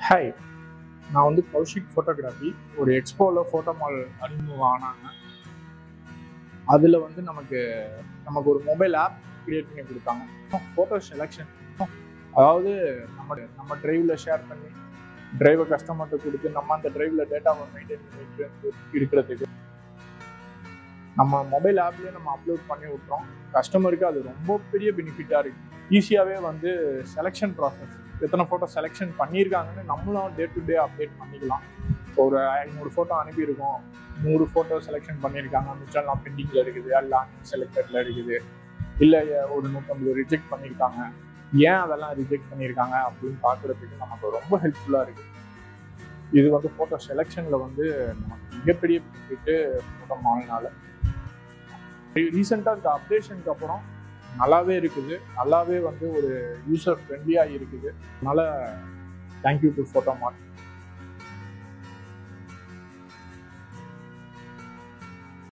hi நான் வந்து Kaushik photography ஒரு எக்ஸ்போவில் ஃபோட்டோ மால் அறிமுகம் ஆனாங்க அதில் வந்து நமக்கு நமக்கு ஒரு மொபைல் ஆப் கிரியேட் பண்ணி கொடுத்தாங்க ஃபோட்டோ செலெக்ஷன் அதாவது நம்ம நம்ம டிரைவில் ஷேர் பண்ணி டிரைவை கஸ்டமர்கிட்ட கொடுத்து நம்ம அந்த டிரைவில் டேட்டாவை மெயின்டைன் பண்ணிட்டு இருக்கிறதுக்கு நம்ம மொபைல் ஆப்லேயே நம்ம அப்லோட் பண்ணி விட்றோம் கஸ்டமருக்கு அது ரொம்ப பெரிய பெனிஃபிட்டாக இருக்குது ஈஸியாகவே வந்து செலெக்ஷன் ப்ராசஸ் எத்தனை ஃபோட்டோ செலெக்ஷன் பண்ணியிருக்காங்கன்னு நம்மளும் டே டு டே அப்டேட் பண்ணிக்கலாம் ஒரு ஐநூறு ஃபோட்டோ அனுப்பியிருக்கோம் நூறு ஃபோட்டோ செலெக்ஷன் பண்ணியிருக்காங்க மிச்சம்லாம் பெண்டிங்கில் இருக்குது எல்லாம் செலக்டடில் இருக்குது இல்லை ஒரு நூற்றம்பது ரிஜெக்ட் பண்ணியிருக்காங்க ஏன் அதெல்லாம் ரிஜெக்ட் பண்ணியிருக்காங்க அப்படின்னு பார்க்குறதுக்கு நமக்கு ரொம்ப ஹெல்ப்ஃபுல்லாக இருக்குது இது வந்து ஃபோட்டோ செலெக்ஷனில் வந்து நமக்கு மிகப்பெரிய பெனிஃபிட்டு ஃபோட்டோ மாலினால ரீசெண்டாக இந்த அப்டேஷனுக்கு அப்புறம் நல்லாவே இருக்குது நல்லாவே வந்து ஒரு யூசர் ஃப்ரெண்ட்லியாக இருக்குது அதனால தேங்க்யூ டு ஃபோட்டோ மார்க்